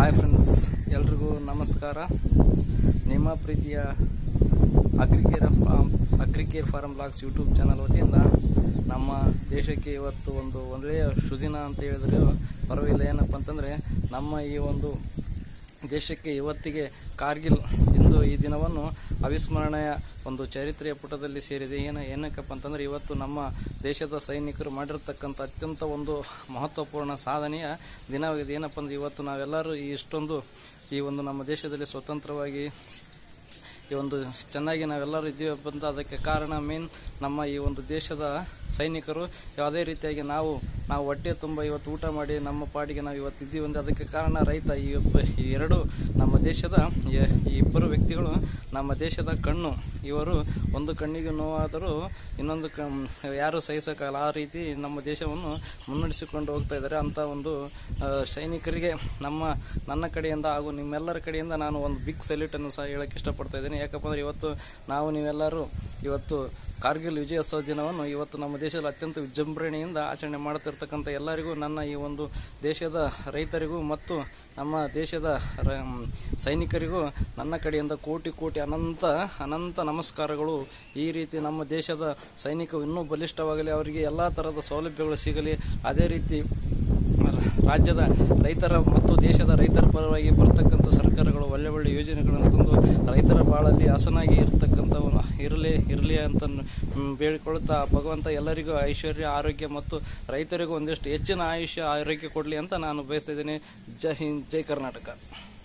hi friends ಎಲ್ರಿಗೂ ನಮಸ್ಕಾರ ನಿಮ್ಮ ಪ್ರೀತಿಯ Agricare farm Agricare farm blogs YouTube channel ವತಿಯಿಂದ ನಮ್ಮ ದೇಶಕ್ಕೆ ಇವತ್ತು ಒಂದು ಒಳ್ಳೆಯ ಶುದಿನ ಅಂತ ಹೇಳಿದ್ರೆ ಪರವಾಗಿಲ್ಲ ಏನಪ್ಪ ಅಂತಂದರೆ ನಮ್ಮ ಈ ಒಂದು ದೇಶಕ್ಕೆ ಇವತ್ತಿಗೆ ಕಾರ್ಗಿಲ್ ಇಂದು ಈ ದಿನವನ್ನು ಅವಿಸ್ಮರಣೀಯ ಒಂದು ಚರಿತ್ರೆಯ ಪುಟದಲ್ಲಿ ಸೇರಿದೆ ಏನ ಏನಕ್ಕಪ್ಪ ಅಂತಂದರೆ ಇವತ್ತು ನಮ್ಮ ದೇಶದ ಸೈನಿಕರು ಮಾಡಿರ್ತಕ್ಕಂಥ ಅತ್ಯಂತ ಒಂದು ಮಹತ್ವಪೂರ್ಣ ಸಾಧನೆಯ ದಿನವಾಗಿದೆ ಏನಪ್ಪ ಅಂದ್ರೆ ಇವತ್ತು ನಾವೆಲ್ಲರೂ ಈ ಇಷ್ಟೊಂದು ಈ ಒಂದು ನಮ್ಮ ದೇಶದಲ್ಲಿ ಸ್ವತಂತ್ರವಾಗಿ ಈ ಒಂದು ಚೆನ್ನಾಗಿ ನಾವೆಲ್ಲರೂ ಇದ್ದೀವಪ್ಪ ಅಂತ ಅದಕ್ಕೆ ಕಾರಣ ಮೇನ್ ನಮ್ಮ ಈ ಒಂದು ದೇಶದ ಸೈನಿಕರು ಯಾವುದೇ ರೀತಿಯಾಗಿ ನಾವು ನಾವು ಹೊಟ್ಟೆ ತುಂಬ ಇವತ್ತು ಊಟ ಮಾಡಿ ನಮ್ಮ ಪಾಡಿಗೆ ನಾವು ಇವತ್ತು ಇದ್ದೀವಿ ಅಂದರೆ ಅದಕ್ಕೆ ಕಾರಣ ರೈತ ಈ ಒಬ್ಬ ಈ ಎರಡು ನಮ್ಮ ದೇಶದ ಈ- ಈ ಇಬ್ಬರು ವ್ಯಕ್ತಿಗಳು ನಮ್ಮ ದೇಶದ ಕಣ್ಣು ಇವರು ಒಂದು ಕಣ್ಣಿಗೆ ನೋವಾದರೂ ಇನ್ನೊಂದು ಕ ಯಾರು ಸಹಿಸೋಕ್ಕಾಗಲ್ಲ ಆ ರೀತಿ ನಮ್ಮ ದೇಶವನ್ನು ಮುನ್ನಡೆಸಿಕೊಂಡು ಹೋಗ್ತಾ ಇದ್ದಾರೆ ಅಂತ ಒಂದು ಆ, ಸೈನಿಕರಿಗೆ ನಮ್ಮ ನನ್ನ ಕಡೆಯಿಂದ ಹಾಗೂ ನಿಮ್ಮೆಲ್ಲರ ಕಡೆಯಿಂದ ನಾನು ಒಂದು ಬಿಗ್ ಸಲ್ಯೂಟನ್ನು ಸಹ ಹೇಳಕ್ಕೆ ಇಷ್ಟಪಡ್ತಾ ಇದ್ದೀನಿ ಯಾಕಪ್ಪ ಅಂದರೆ ಇವತ್ತು ನಾವು ನೀವೆಲ್ಲರೂ ಇವತ್ತು ಕಾರ್ಗಿಲ್ ವಿಜಯೋತ್ಸವ ದಿನವನ್ನು ಇವತ್ತು ನಮ್ಮ ದೇಶದಲ್ಲಿ ಅತ್ಯಂತ ವಿಜೃಂಭಣೆಯಿಂದ ಆಚರಣೆ ಮಾಡುತ್ತಿರ್ತಕ್ಕಂಥ ಎಲ್ಲರಿಗೂ ನನ್ನ ಈ ಒಂದು ದೇಶದ ರೈತರಿಗೂ ಮತ್ತು ನಮ್ಮ ದೇಶದ ರ- ಸೈನಿಕರಿಗೂ ನನ್ನ ಕಡೆಯಿಂದ ಕೋಟಿ ಕೋಟಿ ಅನಂತ ಅನಂತ ನಮಸ್ಕಾರಗಳು ಈ ರೀತಿ ನಮ್ಮ ದೇಶದ ಸೈನಿಕರು ಇನ್ನೂ ಬಲಿಷ್ಠವಾಗಲಿ ಅವರಿಗೆ ಎಲ್ಲ ಥರದ ಸೌಲಭ್ಯಗಳು ಸಿಗಲಿ ಅದೇ ರೀತಿ ರಾಜ್ಯದ ರೈತರ ಮತ್ತು ದೇಶದ ರೈತರ ಪರವಾಗಿ ಬರ್ತಕ್ಕಂಥ ಸರ್ಕಾರಗಳು ಒಳ್ಳೆ ಒಳ್ಳೆ ಯೋಜನೆಗಳನ್ನು ತಂದು ರೈತರ ಬಾಳಲ್ಲಿ ಹಸನಾಗಿ ಇರತಕ್ಕಂಥ ಒಂದು ಇರಲಿ ಇರಲಿ ಅಂತ ಮ್, ಬೇಡಿಕೊಳ್ಳುತ್ತಾ ಭಗವಂತ ಎಲ್ಲರಿಗೂ ಐಶ್ವರ್ಯ ಆರೋಗ್ಯ ಮತ್ತು ರೈತರಿಗೂ ಒಂದಿಷ್ಟು ಹೆಚ್ಚಿನ ಆಯುಷ್ಯ ಆರೋಗ್ಯ ಕೊಡಲಿ ಅಂತ ನಾನು ಬಯಸ್ತಾ ಇದ್ದೀನಿ ಜೈ ಹಿಂದ್ ಜೈ ಕರ್ನಾಟಕ